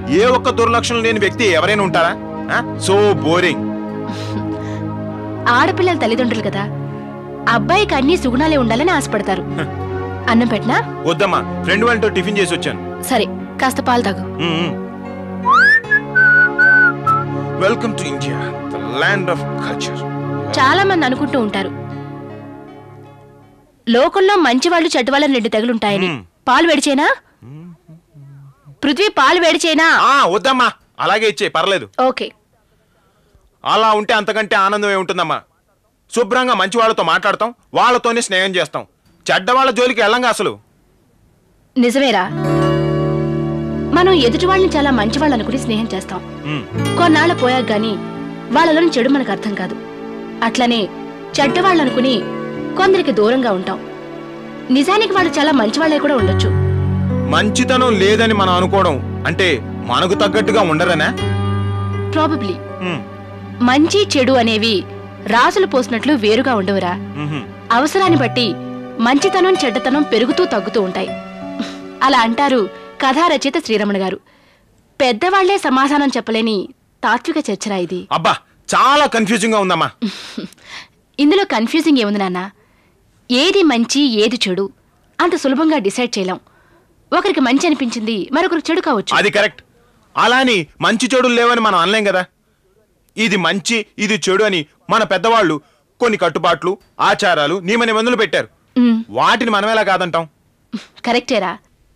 ఏ ఒక్క దుర్లక్షణం లేని వ్యక్తి ఎవరైనా ఉంటారా సో బోరింగ్ ఆడపిల్లల తల్లిదండ్రులు కదా అబ్బాయికి అన్ని సుగుణాలే ఉండాలని ఆశపడతారు అన్నం పెట్టినా వద్దమ్మా ఫ్రెండ్ వాళ్ళతో టిఫిన్ చేసి వచ్చాను సరే కాస్త పాలు తాగు welcome to India the land of culture చాలా మంది అనుకుంటూ ఉంటారు లోకంలో మంచి వాళ్ళు చెడ్డవాళ్ళని రెండు తెగులుంటాయని మ్మ్. పాలు వేడిచేనా పృథ్వీ పాలు వేడిచేనా ఆ వద్దమ్మా అలాగే ఇచ్చే పర్లేదు ఓకే అలా ఉంటే అంతకంటే ఆనందం ఏముంటుందమ్మా శుభ్రంగా మంచి వాళ్ళతో మాట్లాడతాం వాళ్ళతోనే స్నేహం చేస్తాం చెడ్డ వాళ్ళ జోలికి వెళ్ళంగా అసలు నిజమేరా మనం ఎదుటి వాళ్ళని చాలా మంచి వాళ్ళు అనుకుని స్నేహం చేస్తాం మ్మ్. కొన్నాళ్ళ పోయాక గాని వాళ్ళలోని చెడు మనకు అర్థం కాదు అట్లనే చెడ్డవాళ్ళు అనుకుని కొందరికి దూరంగా ఉంటాం నిజానికి వాళ్ళు చాలా మంచి వాళ్ళే కూడా ఉండొచ్చు మంచితనం లేదని మనం అనుకోవడం అంటే మనకు తగ్గట్టుగా ఉండరనా ప్రాబబ్లీ మ్మ్. మంచి చెడు అనేవి రాసులు పోసినట్లు వేరుగా ఉండవురా మ్హూ. అవసరాన్ని బట్టి మంచితనం చెడ్డతనం పెరుగుతూ తగ్గుతూ ఉంటాయి అలా అంటారు కథా రచయిత శ్రీరమణ గారు పెద్దవాళ్లే సమాధానం చెప్పలేని తాత్విక చర్చరా ఇది అబ్బా చాలా కన్ఫ్యూజింగ్ గా ఉందమ్మా ఇందులో కన్ఫ్యూజింగ్ ఏముంది నాన్న ఏది మంచి ఏది చెడు అంత సులభంగా డిసైడ్ చేయలేం ఒకరికి మంచి అనిపించింది మరొకరికి చెడు కావచ్చు అది కరెక్ట్ అలాని మంచి చెడులు లేవని మనం అనలేం కదా ఇది మంచి ఇది చెడు అని మన పెద్దవాళ్ళు కొన్ని కట్టుబాట్లు ఆచారాలు నియమ నిబంధనలు పెట్టారు ఉమ్, వాటిని మనం ఎలా కాదంటాం కరెక్టేరా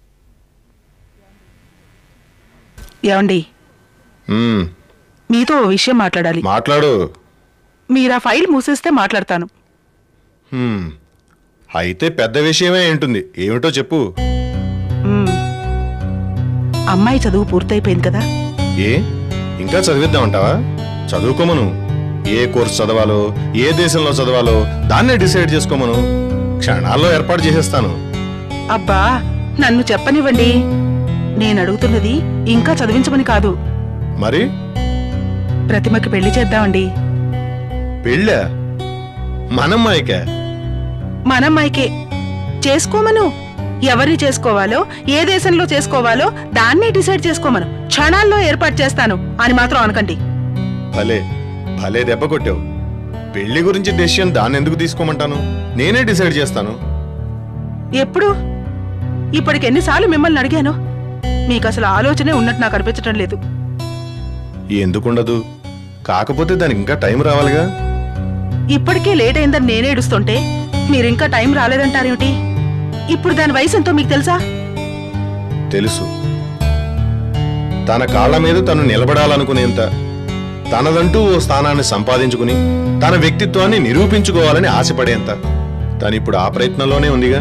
ఏమండి మ్మ్. మీతో ఓ విషయం మాట్లాడాలి మాట్లాడు మీరు ఆ ఫైల్ మూసేస్తే మాట్లాడతాను మ్మ్. అయితే పెద్ద విషయమే ఉంటుంది ఏమిటో చెప్పు మ్మ్. అమ్మాయి చదువు పూర్తయిపోయింది కదా ఏ ఇంకా చదివిద్దామంటావా చదువుకోమను ఏ కోర్స్ చదవాలో ఏ దేశంలో చదవాలో దాన్నే డిసైడ్ చేసుకోమను క్షణాల్లో ఏర్పాటు చేసేస్తాను అబ్బా నన్ను చెప్పనివ్వండి నేను అడుగుతున్నది ఇంకా చదివించమని కాదు మరి ప్రతిమకి పెళ్లి చేద్దామండి పెళ్ళా మనమ్మాయికా మనమ్మాయికే చేసుకోమను ఎవరిని చేసుకోవాలో ఏ దేశంలో చేసుకోవాలో దాన్నే డిసైడ్ చేసుకోమను క్షణాల్లో ఏర్పాటు చేస్తాను అని మాత్రం అనకండి భలే భలే దెబ్బ కొట్టావు పెళ్లి గురించి డెసిషన్ దాన్ని ఎందుకు తీసుకోమంటాను నేనే డిసైడ్ చేస్తాను ఎప్పుడు ఇప్పటికి ఎన్నిసార్లు మిమ్మల్ని అడిగాను మీకు అసలు ఆలోచనే ఉన్నట్టు నాకు అనిపించటం లేదు ఎందుకుండదు కాకపోతే దానికి ఇంకా టైం రావాలిగా ఇప్పటికే లేట్ అయిందని నేనే ఏడుస్తుంటే మీరింకా టైం రాలేదంటారేమిటి ఇప్పుడు దాని వయసు ఎంతో మీకు తెలుసా తెలుసు తన కాళ్ళ మీద తను నిలబడాలనుకునేంత తనదంటూ ఓ స్థానాన్ని సంపాదించుకుని తన వ్యక్తిత్వాన్ని నిరూపించుకోవాలని ఆశపడేంత తను ఇప్పుడు ఆ ప్రయత్నంలోనే ఉందిగా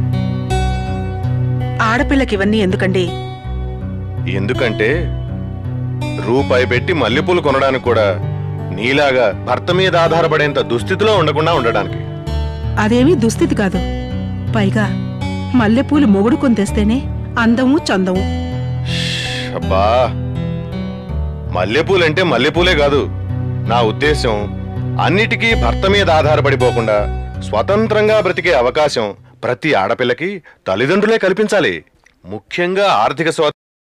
ఆడపిల్లకి ఇవన్నీ ఎందుకండి ఎందుకంటే రూపాయి పెట్టి మల్లెపూలు కొనడానికి కూడా నీలాగా భర్త మీద ఆధారపడేంత దుస్థితిలో ఉండకుండా ఉండడానికి అదేమీ దుస్థితి కాదు పైగా మల్లెపూలు మొగుడు కొని తెస్తేనే అందము చందము అబ్బా మల్లెపూలంటే మల్లెపూలే కాదు నా ఉద్దేశం అన్నిటికీ భర్త మీద ఆధారపడిపోకుండా స్వతంత్రంగా బ్రతికే అవకాశం ప్రతి ఆడపిల్లకి తల్లిదండ్రులే కల్పించాలి ముఖ్యంగా ఆర్థిక స్వ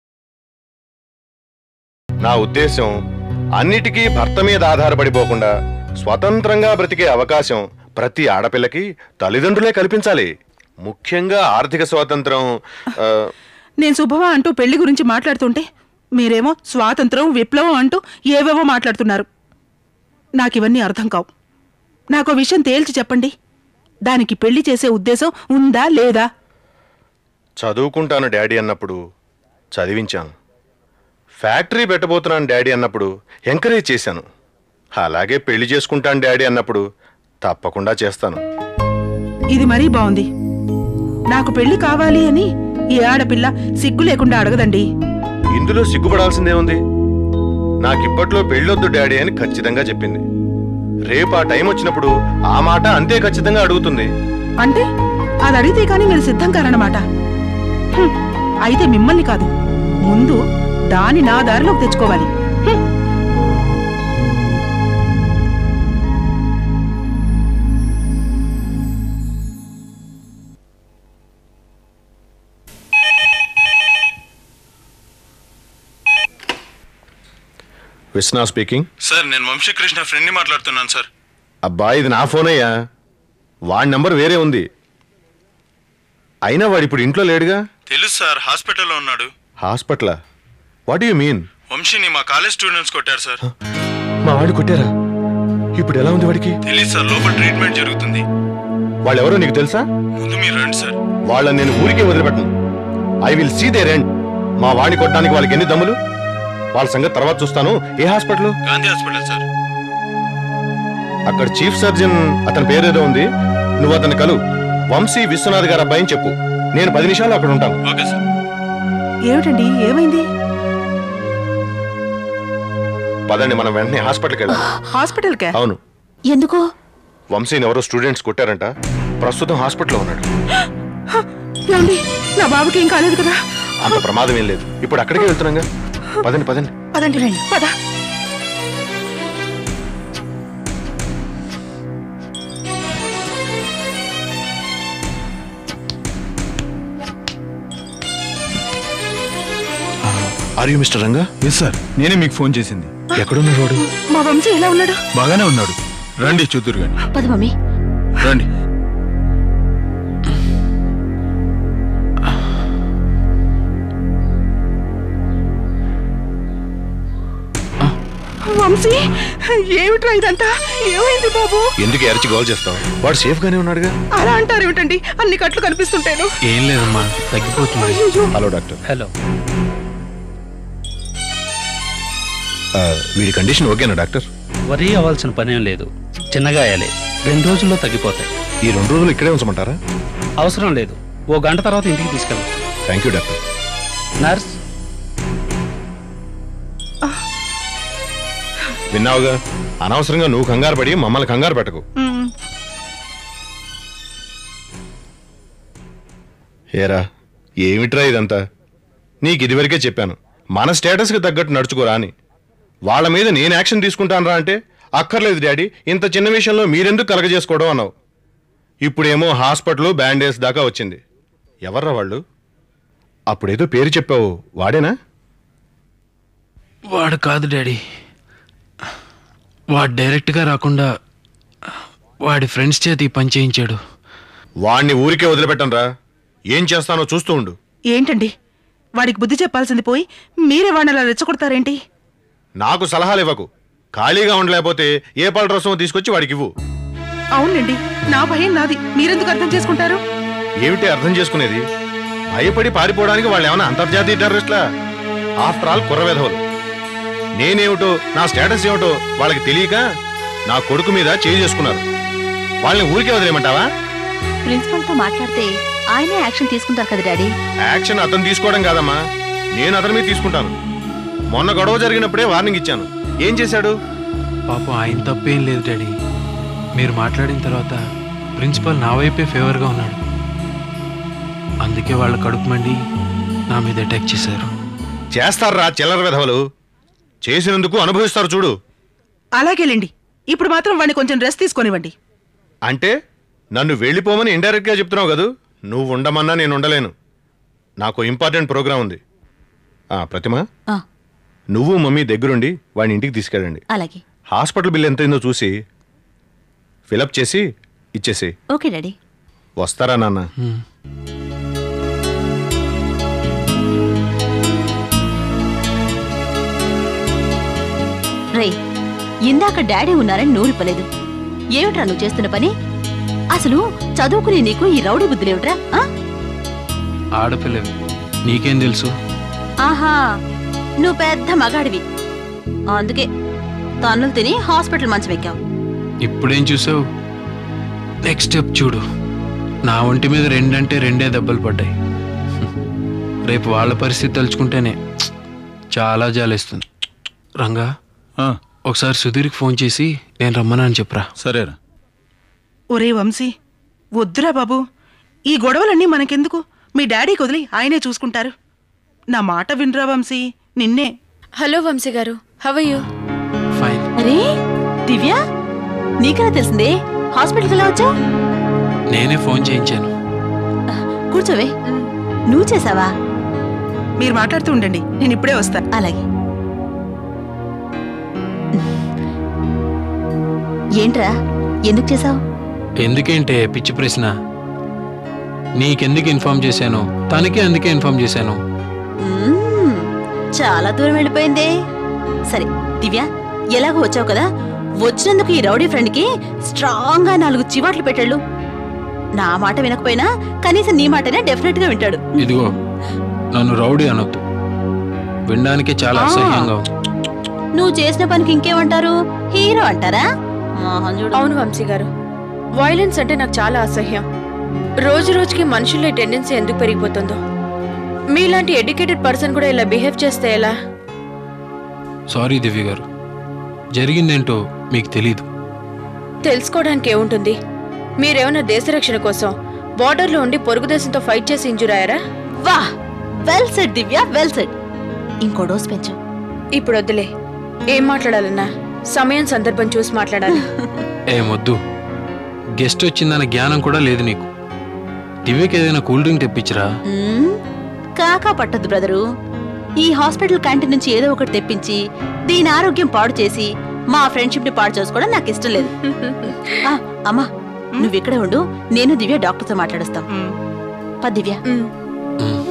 నా ఉద్దేశం అన్నిటికీ భర్త మీద ఆధారపడిపోకుండా స్వతంత్రంగా బ్రతికే అవకాశం ప్రతి ఆడపిల్లకి తల్లిదండ్రులే కల్పించాలి ముఖ్యంగా ఆర్థిక స్వాతంత్రం ఆ, నేను శుభవా అంటూ పెళ్లి గురించి మాట్లాడుతుంటే మీరేమో స్వాతంత్రం విప్లవం అంటూ ఏవేవో మాట్లాడుతున్నారు నాకివన్నీ అర్థం కావు నాకు విషయం తేల్చి చెప్పండి దానికి పెళ్లి చేసే ఉద్దేశం ఉందా లేదా చదువుకుంటాను డాడీ అన్నప్పుడు చదివించాను ఫ్యాక్టరీ పెట్టబోతున్నాను డాడీ అన్నప్పుడు ఎంకరేజ్ చేశాను అలాగే పెళ్లి చేసుకుంటాను డాడీ అన్నప్పుడు తప్పకుండా చేస్తాను ఇది మరీ బాగుంది నాకు పెళ్లి కావాలి అని ఏ ఆడపిల్ల సిగ్గు లేకుండా అడగదండి ఇందులో సిగ్గుపడాల్సిందే ఉంది నాకిప్పట్లో పెళ్ళొద్దు డాడీ అని ఖచ్చితంగా చెప్పింది రేపు ఆ టైం వచ్చినప్పుడు ఆ మాట అంతే ఖచ్చితంగా అడుగుతుంది అంటే అది అడిగితే కానీ మీరు సిద్ధం కారన్నమాట హ్మ్, అయితే మిమ్మల్ని కాదు ముందు దాని నా దారిలోకి తెచ్చుకోవాలి హ్మ్. విశ్వనా స్పీకింగ్ సార్ నేను వంశీకృష్ణ ఫ్రెండ్ని మాట్లాడుతున్నాను సార్ అబ్బా ఇది నా ఫోన్ అయ్యా వాడి నంబర్ వేరే ఉంది అయినా వాడు ఇప్పుడు ఇంట్లో లేడుగా తెలుసు సార్ హాస్పిటల్లో ఉన్నాడు హాస్పిటలా వాట్ యు మీన్ వంశీని మా కాలేజ్ స్టూడెంట్స్ కొట్టారు సార్ మా వాడు కొట్టారా ఇప్పుడు ఎలా ఉంది వాడికి తెలియదు సార్ లోపల ట్రీట్మెంట్ జరుగుతుంది వాళ్ళెవరో నీకు తెలుసా ముందు మీరు రండి సార్ వాళ్ళని నేను ఊరికే వదిలిపెట్టను ఐ విల్ సీ దే రెండ్ మా వాడిని కొట్టడానికి వాళ్ళకి ఎన్ని దమ్ములు వాళ్ళ సంగతి తర్వాత చూస్తాను ఏ హాస్పిటల్ గాంధీ హాస్పిటల్ సార్ అక్కడ చీఫ్ సర్జన్ అతని పేరేదో ఉంది నువ్వు అతని కలు వంశీ విశ్వనాథ్ గారి అబ్బాయిని చెప్పు నేను పది నిమిషాలు అక్కడ ఉంటాను ఓకే సార్ ఏమిటండి ఏమైంది పదండి మనం వెంటనే హాస్పిటల్కి వెళ్ళాలి హాస్పిటల్కే అవును ఎందుకు వంశీని ఎవరో స్టూడెంట్స్ కొట్టారంట ప్రస్తుతం హాస్పిటల్లో ఉన్నాడు ఏమండి నా బాబుకి ఏం కాలేదు కదా అంత ప్రమాదం ఏం లేదు ఇప్పుడు అక్కడికే వెళ్తున్నాగా పదండి పదండి పదండి రండి పద are you mister Ranga yes sir నేనే మీకు ఫోన్ చేసింది ఎక్కడున్నాడు వాడు మా వంశీ ఎలా ఉన్నాడు బాగానే ఉన్నాడు రండి చూద్దరు గాని పద మమ్మీ రండి వంశీ ఏమిట్రా ఇదంతా ఏమైంది బాబు ఎందుకు ఎరచి గోల్ చేస్తావు వాడు సేఫ్ గానే ఉన్నాడుగా అలా అంటారు ఏమిటండి అన్ని కట్లు కనిపిస్తుంటాను ఏం లేదమ్మా తగ్గిపోతుంది అయ్యో హలో డాక్టర్ హలో ఆ, వీడి కండిషన్ ఓకేనా డాక్టర్ వరీ అవ్వాల్సిన పనేం లేదు చిన్నగాయాలే రెండు రోజుల్లో తగ్గిపోతాయి ఈ రెండు రోజులు ఇక్కడే ఉంచమంటారా అవసరం లేదు ఓ గంట తర్వాత ఇంటికి తీసుకెళ్ళం థ్యాంక్ యూ డాక్టర్ నర్స్ విన్నావుగా అనవసరంగా నువ్వు కంగారు పడి మమ్మల్ని కంగారు పెట్టకు మ్మ్. ఏరా ఏమిట్రా ఇదంతా నీకు ఇదివరకే చెప్పాను మన స్టేటస్కి తగ్గట్టు నడుచుకోరా అని వాళ్ళ మీద నేను యాక్షన్ తీసుకుంటానరా అంటే అక్కర్లేదు డాడీ ఇంత చిన్న విషయంలో మీరెందుకు కలగజేసుకోవడం అన్నావు ఇప్పుడేమో హాస్పిటల్ బ్యాండేజ్ దాకా వచ్చింది ఎవర్రా వాళ్ళు అప్పుడేదో పేరు చెప్పావు వాడేనా వాడు కాదు డాడీ వాడు డైరెక్ట్గా రాకుండా వాడి ఫ్రెండ్స్ చేతి ఈ పని చేయించాడు వాణ్ణి ఊరికే వదిలిపెట్టనురా ఏం చేస్తానో చూస్తూ ఉండు ఏంటండి వాడికి బుద్ధి చెప్పాల్సింది పోయి మీరే వాడిని అలా రెచ్చగొడతారేంటి నాకు సలహాలు ఇవ్వకు ఖాళీగా ఉండలేకపోతే ఏ పళ్ళ రసం తీసుకొచ్చి వాడికి ఇవ్వు అవునండి నా భయం నాది మీరెందుకు అర్థం చేసుకుంటారు ఏమిటి అర్థం చేసుకునేది భయపడి పారిపోవడానికి వాళ్ళు ఏమైనా అంతర్జాతీయ టెర్రరిస్ట్లా ఆఫ్టర్ ఆల్ కుర్ర వెధవలు నేనేమిటో నా స్టేటస్ ఏమిటో వాళ్ళకి తెలియక నా కొడుకు మీద చేయి చేసుకున్నారు వాళ్ళని ఊరికే వదిలేయమంటావా ప్రిన్సిపల్ తో మాట్లాడితే ఆయనే యాక్షన్ తీసుకుంటారు కదా డాడీ యాక్షన్ అతను తీసుకోవడం కాదమ్మా నేను అతని మీద తీసుకుంటాను మొన్న గొడవ జరిగినప్పుడే వార్నింగ్ ఇచ్చాను ఏం చేశాడు పాపం ఆయన తప్పేం లేదు డాడీ మీరు మాట్లాడిన తర్వాత ప్రిన్సిపల్ నా వైపే ఫేవర్గా ఉన్నాడు అందుకే వాళ్ళ కడుపు మండి నా మీద అటాక్ చేశారు చేస్తారా చిల్లర వెధవలు చేసినందుకు అనుభవిస్తారు చూడు అలాగేలేండి ఇప్పుడు మాత్రం వాడిని కొంచెం రెస్ట్ తీసుకొనివ్వండి అంటే నన్ను వెళ్ళిపోమని ఇండైరెక్ట్గా చెప్తున్నావు కదూ నువ్వు ఉండమన్నా నేను ఉండలేను నాకు ఇంపార్టెంట్ ప్రోగ్రామ్ ఉంది ఆ, ప్రతిమ ఆ. నువ్వు మమ్మీ దగ్గరుండి వాడిని ఇంటికి తీసుకెళ్ళండి అలాగే హాస్పిటల్ బిల్ ఎంతైందో చూసి ఫిలప్ చేసి ఇచ్చేసి ఓకే డాడీ వస్తారా నాన్న రే ఇందాక డాడీ ఉన్నారని నూరిపలేదు ఏమిట్రా నువ్వు చేస్తున్న పని అసలు చదువుకునే నీకు ఈ రౌడీ బుద్ధులేమిట్రా ఆ? ఆడపిల్లవి నీకేం తెలుసు ఆహా నువ్వు పెద్ద మగాడివి అందుకే తన్నులు తిని హాస్పిటల్ మంచం ఎక్కావు ఇప్పుడేం చూసావు నెక్స్ట్ స్టెప్ చూడు నా ఒంటి మీద రెండంటే రెండే దెబ్బలు పడ్డాయి రేపు వాళ్ళ పరిస్థితి తలుచుకుంటేనే చాలా జాలేస్తుంది రంగా ఒకసారి సుధీర్కి ఫోన్ చేసి నేను రమ్మనా అని చెప్పరా సరేరా ఒరే వంశీ వద్దురా బాబు ఈ గొడవలన్నీ మనకెందుకు మీ డాడీకి వదిలి ఆయనే చూసుకుంటారు నా మాట వినరా వంశీ నిన్నే హలో వంశీ గారు హవ్ యూ ఫైన్ అరే దివ్య నీకెలా తెలిసిందే హాస్పిటల్కి ఎలా వచ్చావు నేనే ఫోన్ చేయించాను కూర్చోవే నువ్వు చేసావా మీరు మాట్లాడుతూ ఉండండి నేను ఇప్పుడే వస్తా అలాగే ఏంట్రా ఎందుకు చేసావు ఎందుకేంటే పిచ్చి ప్రశ్న నీకెందుకు ఇన్ఫార్మ్ చేశాను తనకే అందుకే ఇన్ఫార్మ్ చేశాను చాలా దూరం వెళ్ళిపోయిందే సరే దివ్య ఎలాగో వచ్చావు కదా వచ్చినందుకు ఈ రౌడీ ఫ్రెండ్కి స్ట్రాంగ్ గా నాలుగు చివాట్లు పెట్టాడు నా మాట వినకపోయినా కనీసం నీ మాటనే డెఫినెట్ గా వింటాడు ఇదిగో నన్ను రౌడీ అనొద్దు వినడానికి చాలా ఆ. అసహ్యంగా ఉంది నువ్వు చేసిన పనికి ఇంకేమంటారు హీరో అంటారా మోహన్ చూడు అవును వంశీ గారు వైలెన్స్ అంటే నాకు చాలా అసహ్యం రోజు రోజుకి మనుషుల్లో టెండెన్సీ ఎందుకు పెరిగిపోతుందో మీలాంటి ఎడ్యుకేటెడ్ పర్సన్ కూడా ఇలా బిహేవ్ చేస్తే ఎలా సారీ దివ్య గారు జరిగిందేంటో మీకు తెలీదు తెలుసుకోవడానికి ఏముంటుంది మీరేమన్నా దేశ రక్షణ కోసం బార్డర్లో ఉండి పొరుగు దేశంతో ఫైట్ చేసి ఇంజూర్ అయ్యారా వా well set Divya well set ఇంకో డోస్ పెంచు ఇప్పుడు వద్దులే ఏం మాట్లాడాలన్నా సమయం సందర్భం చూసి మాట్లాడాలి ఏమొద్దు గెస్ట్ వచ్చిందన్న జ్ఞానం కూడా లేదు నీకు దివ్యకి ఏదైనా కూల్ డ్రింక్ తెప్పించరా మ్మ్, కాకా పట్టద్దు బ్రదరు ఈ హాస్పిటల్ క్యాంటీన్ నుంచి ఏదో ఒకటి తెప్పించి దీని ఆరోగ్యం పాడు చేసి మా ఫ్రెండ్షిప్ ని పాడు చేసుకోవడం నాకు ఇష్టం లేదు ఆ, అమ్మా నువ్వు ఇక్కడే ఉండు నేను దివ్య డాక్టర్తో మాట్లాడొస్తాం మ్. పద దివ్య ఉమ్. ఉమ్,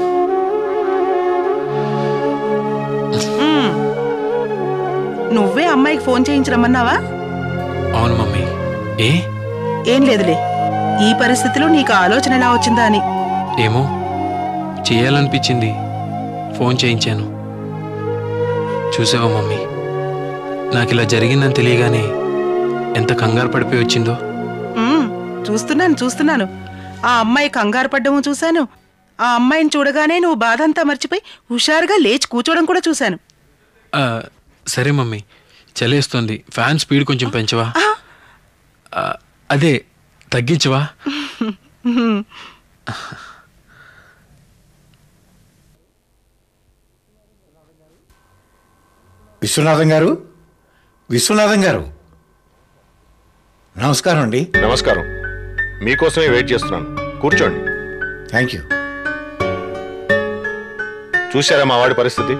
మ్. నువ్వే అమ్మాయికి ఫోన్ చేయించరమ్మన్నావా అవును మమ్మీ ఏ ఏం లేదులే ఈ పరిస్థితిలో నీకు ఆలోచన ఎలా వచ్చిందా అని ఏమో చేయాలనిపించింది ఫోన్ చేయించాను చూసావా మమ్మీ నాకు ఇలా జరిగిందని తెలియగానే ఎంత కంగారు పడిపోయి వచ్చిందో మ్, చూస్తున్నాను చూస్తున్నాను ఆ అమ్మాయి కంగారు పడ్డము చూశాను ఆ అమ్మాయిని చూడగానే నువ్వు బాధంతా మర్చిపోయి హుషారుగా లేచి కూర్చోవడం కూడా చూశాను ఆ, సరే మమ్మీ చలేస్తుంది ఫ్యాన్ స్పీడ్ కొంచెం పెంచవా ఆ, అదే తగ్గించవా విశ్వనాథం గారు విశ్వనాథం గారు నమస్కారం అండి నమస్కారం మీకోసమే వెయిట్ చేస్తున్నాను కూర్చోండి థ్యాంక్ యూ చూశారా మా వాడి పరిస్థితి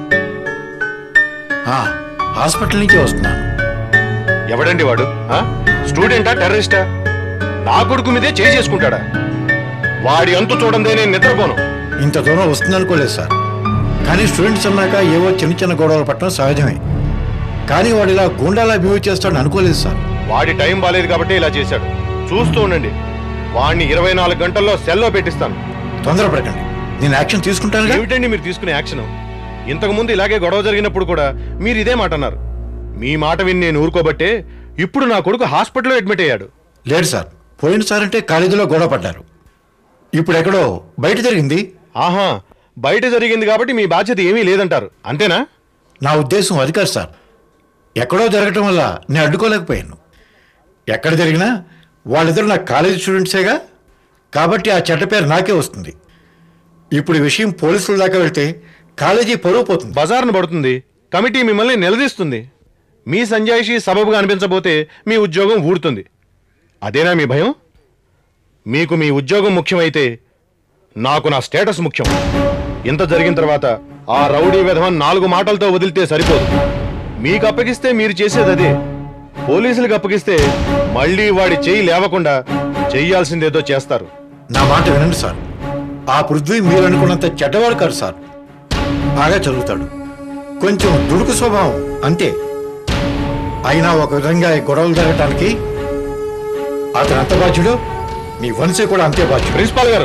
ఆ, హాస్పిటల్ నుంచి వస్తున్నాను ఎవడండి వాడు ఆ? స్టూడెంటా టెర్రరిస్టా నా కొడుకు మీదే చేయి చేసుకుంటాడా వాడి అంతు చూడందే నేను నిద్రపోను ఇంత దూరం వస్తుందనుకోలేదు సార్ కానీ స్టూడెంట్స్ అన్నాక ఏవో చిన్న చిన్న గొడవలు పట్టడం సహజమే కానీ వాడు ఇలా గూండాలా బిహేవ్ చేస్తాడని అనుకోలేదు సార్ వాడి టైం బాలేదు కాబట్టి ఇలా చేశాడు చూస్తూ ఉండండి వాడిని ఇరవై నాలుగు గంటల్లో సెల్లో పెట్టిస్తాను తొందరపడకండి నేను యాక్షన్ తీసుకుంటానుగా ఏమిటండి మీరు తీసుకునే యాక్షన్ ఇంతకు ముందు ఇలాగే గొడవ జరిగినప్పుడు కూడా మీరు ఇదే మాట అన్నారు మీ మాట విని నేను ఊరుకోబట్టే ఇప్పుడు నా కొడుకు హాస్పిటల్లో అడ్మిట్ అయ్యాడు లేదు సార్ పోయినసారి అంటే కాలేజీలో గొడవ పడ్డారు ఇప్పుడు ఎక్కడో బయట జరిగింది ఆహా బయట జరిగింది కాబట్టి మీ బాధ్యత ఏమీ లేదంటారు అంతేనా నా ఉద్దేశం అది కాదు సార్ ఎక్కడో జరగటం వల్ల నేను అడ్డుకోలేకపోయాను ఎక్కడ జరిగినా వాళ్ళిద్దరు నా కాలేజీ స్టూడెంట్సేగా కాబట్టి ఆ చెడ్డ పేరు నాకే వస్తుంది ఇప్పుడు ఈ విషయం పోలీసుల దాకా వెళ్తే కాలేజీ పరువు పోతుంది బజార్ను పడుతుంది కమిటీ మిమ్మల్ని నిలదీస్తుంది మీ సంజాయిషి సబబుగా అనిపించబోతే మీ ఉద్యోగం ఊడుతుంది అదేనా మీ భయం మీకు మీ ఉద్యోగం ముఖ్యమైతే నాకు నా స్టేటస్ ముఖ్యం ఇంత జరిగిన తర్వాత ఆ రౌడీ విధవన్ నాలుగు మాటలతో వదిలితే సరిపోదు మీకు అప్పగిస్తే మీరు చేసేది అదే పోలీసులకు అప్పగిస్తే మళ్ళీ వాడి చెయ్యి లేవకుండా చెయ్యాల్సిందేదో చేస్తారు నా మాట వినండి సార్ ఆ పృథ్వీ మీరు అనుకున్నంత చెడ్డవాడు కాదు సార్ బాగా చదువుతాడు కొంచెం దుడుకు స్వభావం అంతే అయినా ఒక విధంగా ఈ గొడవలు జరగటానికి అతను అంత బాధ్యుడు మీ వంశీ కూడా అంతే బాధ్యుడు ప్రిన్సిపాల్ గారు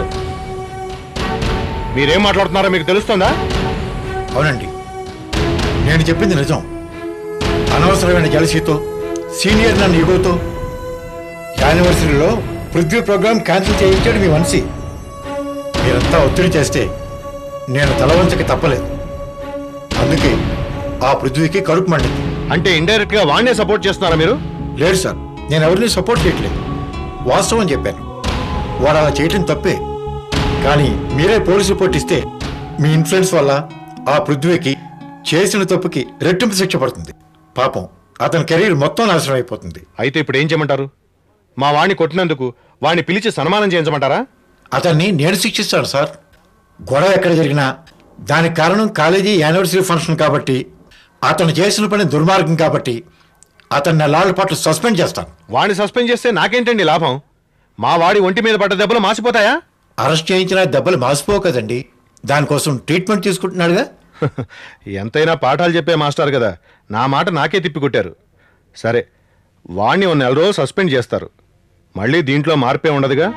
మీరేం మాట్లాడుతున్నారో మీకు తెలుస్తుందా అవునండి నేను చెప్పింది నిజం అనవసరమైన జలసీతో సీనియర్ నన్ను ఇగోతో యానివర్సరీలో పృథ్వీ ప్రోగ్రాం క్యాన్సిల్ చేయించాడు మీ వంశీ మీరంతా ఒత్తిడి చేస్తే నేను తల వంచక తప్పలేదు అందుకే ఆ పృథ్వీకి కడుపు మండింది అంటే ఇండైరెక్ట్ గా వాడినే సపోర్ట్ చేస్తున్నారా మీరు లేదు సార్ నేను ఎవరిని సపోర్ట్ చేయట్లేదు వాస్తవం చెప్పాను వాడు అలా చేయటం తప్పే కానీ మీరే పోలీసు రిపోర్ట్ ఇస్తే మీ ఇన్ఫ్లుయెన్స్ వల్ల ఆ పృథ్వీకి చేసిన తప్పుకి రెట్టింపు శిక్ష పడుతుంది పాపం అతని కెరీర్ మొత్తం నాశనం అయిపోతుంది అయితే ఇప్పుడు ఏం చేయమంటారు మా వాణ్ణి కొట్టినందుకు వాణ్ణి పిలిచి సన్మానం చేయించమంటారా అతన్ని నేను శిక్షిస్తాను సార్ గొడవ ఎక్కడ జరిగినా దానికి కారణం కాలేజీ యానివర్సరీ ఫంక్షన్ కాబట్టి అతను చేసిన పని దుర్మార్గం కాబట్టి అతన్ని నెలాళ్ళ పాటు సస్పెండ్ చేస్తాను వాడిని సస్పెండ్ చేస్తే నాకేంటండి లాభం మా వాడి ఒంటి మీద పడ్డ దెబ్బలు మాసిపోతాయా అరెస్ట్ చేయించిన దెబ్బలు మాసిపోవు కదండి దానికోసం ట్రీట్మెంట్ తీసుకుంటున్నాడుగా ఎంతైనా పాఠాలు చెప్పే మాస్టర్ కదా నా మాట నాకే తిప్పికొట్టారు సరే వాణ్ణి ఓ నెల రోజు సస్పెండ్ చేస్తారు మళ్ళీ దీంట్లో మార్పే ఉండదుగా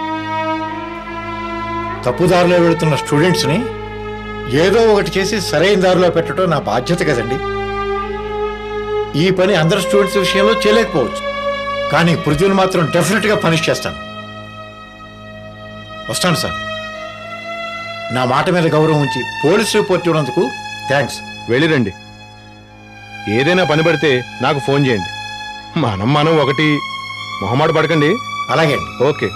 తప్పుదారిలో వెళుతున్న స్టూడెంట్స్ని ఏదో ఒకటి చేసి సరైన దారిలో పెట్టడం నా బాధ్యత కదండి ఈ పని అందరు స్టూడెంట్స్ విషయంలో చేయలేకపోవచ్చు కానీ పృథ్వీని మాత్రం డెఫినెట్గా పనిష్ చేస్తాను వస్తాను సార్ నా మాట మీద గౌరవం ఉంచి పోలీస్ రిపోర్ట్ ఇవ్వడందుకు థ్యాంక్స్ వెళ్ళిరండి ఏదైనా పని పడితే నాకు ఫోన్ చేయండి మనం మనం ఒకటి మొహమాట పడకండి అలాగే అండి okay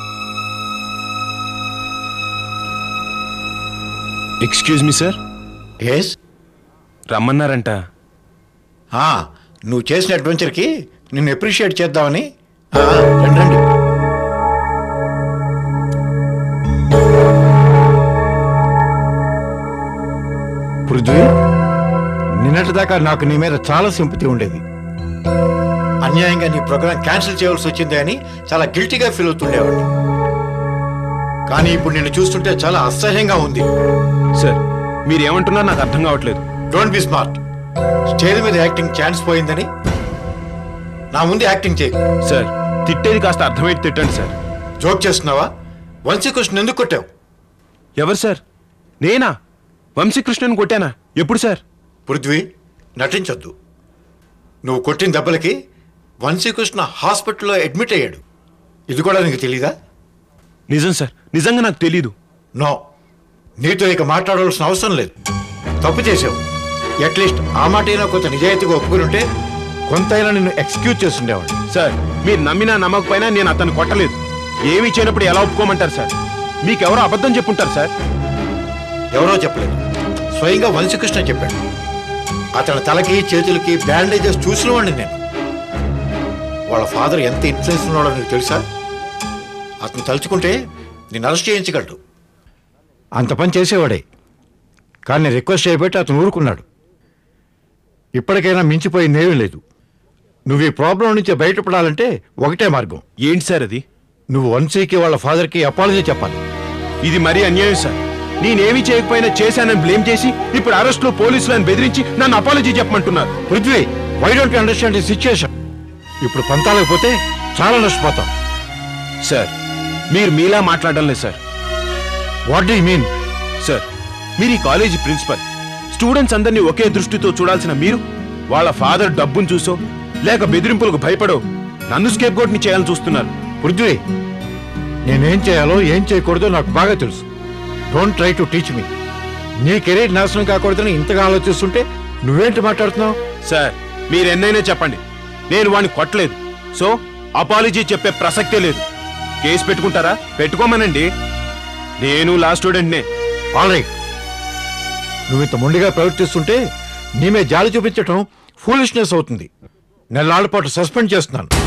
excuse me sir yes రమ్మన్నారంట నువ్వు చేసిన అడ్వెంచర్కి నిన్ను అప్రిషియేట్ చేద్దామని ఆ, రండి రండి పృథ్వీ నిన్నటిదాకా నాకు నీ మీద చాలా సింపతి ఉండేది అన్యాయంగా నీ ప్రోగ్రామ్ క్యాన్సిల్ చేయవలసి వచ్చింది అని చాలా గిల్టీగా ఫీల్ అవుతుండేవాడిని కానీ ఇప్పుడు నిన్ను చూస్తుంటే చాలా అసహ్యంగా ఉంది సార్ మీరు ఏమంటున్నారు నాకు అర్థం కావట్లేదు డోంట్ బి స్మార్ట్ స్టేజ్ మీద యాక్టింగ్ ఛాన్స్ పోయిందని నా ముందు యాక్టింగ్ చేయి సార్ తిట్టేది కాస్త అర్థమైతే తిట్టండి సార్ జోక్ చేస్తున్నావా వంశీకృష్ణ ఎందుకు కొట్టావు ఎవరు సార్ నేనా వంశీకృష్ణన్ కొట్టానా ఎప్పుడు సార్ పృథ్వీ నటించొద్దు నువ్వు కొట్టిన దెబ్బలకి వంశీకృష్ణ హాస్పిటల్లో అడ్మిట్ అయ్యాడు ఇది కూడా నీకు తెలీదా నిజం సార్ నిజంగా నాకు తెలీదు నో నీతో ఇక మాట్లాడవలసిన అవసరం లేదు తప్పు చేసావు అట్లీస్ట్ ఆ మాటైనా కొంత నిజాయితీగా ఒప్పుకుని ఉంటే కొంతైనా నిన్ను ఎక్స్క్యూజ్ చేస్తుండేవాడు సార్ మీరు నమ్మినా నమ్మకపోయినా నేను అతను కొట్టలేదు ఏమీ చేయనప్పుడు ఎలా ఒప్పుకోమంటారు సార్ మీకెవరో అబద్ధం చెప్పుంటారు సార్ ఎవరో చెప్పలేదు స్వయంగా వంశీకృష్ణ చెప్పాడు అతని తలకి చేతులకి బ్యాండేజెస్ చూసినవాడిని నేను వాళ్ళ ఫాదర్ ఎంత ఇన్ఫ్లుయెన్స్ ఉన్నాడో నీకు తెలుసా అతను తలుచుకుంటే నేను అరెస్ట్ చేయించగలడు అంత పని చేసేవాడే కానీ నేను రిక్వెస్ట్ చేయబట్టి అతను ఊరుకున్నాడు ఇప్పటికైనా మించిపోయిందేమీ లేదు నువ్వు ఈ ప్రాబ్లం నుంచి బయటపడాలంటే ఒకటే మార్గం ఏంటి సార్ అది నువ్వు వంశీకి వాళ్ళ ఫాదర్కి అపాలజీ చెప్పాలి ఇది మరీ అన్యాయం సార్ నేనేమీ చేయకపోయినా చేశానని బ్లేమ్ చేసి ఇప్పుడు అరెస్ట్లో పోలీసులు అని బెదిరించి నన్ను అపాలజీ చెప్పమంటున్నారు Prithvi why don't understand the situation ఇప్పుడు పంతాలకు పోతే చాలా నష్టపోతాం సార్ మీరు మీలా మాట్లాడడం లేదు sir what do mean sir మీరు ఈ కాలేజీ ప్రిన్సిపల్ స్టూడెంట్స్ అందరినీ ఒకే దృష్టితో చూడాల్సిన మీరు వాళ్ళ ఫాదర్ డబ్బును చూసో లేక బెదిరింపులకు భయపడో నన్ను స్కేప్ ని చేయాలని చూస్తున్నారు పృథ్వీ నేనేం చేయాలో ఏం చేయకూడదో నాకు బాగా తెలుసు don't try to teach me నీ కెరీర్ నాశనం కాకూడదని ఇంతగా ఆలోచిస్తుంటే నువ్వేంటి మాట్లాడుతున్నావు సార్ మీరు ఎన్నైనా చెప్పండి నేను వాడిని కొట్టలేదు సో అపాలజీ చెప్పే ప్రసక్తే లేదు కేసు పెట్టుకుంటారా పెట్టుకోమనండి నేను లా స్టూడెంట్నే ఆల్ రైట్ నువ్వు ఇంత మొండిగా ప్రవర్తిస్తుంటే నీ మీద జాలి చూపించటం ఫూలిష్నెస్ అవుతుంది నెలాళ్ళ పాటు సస్పెండ్ చేస్తున్నాను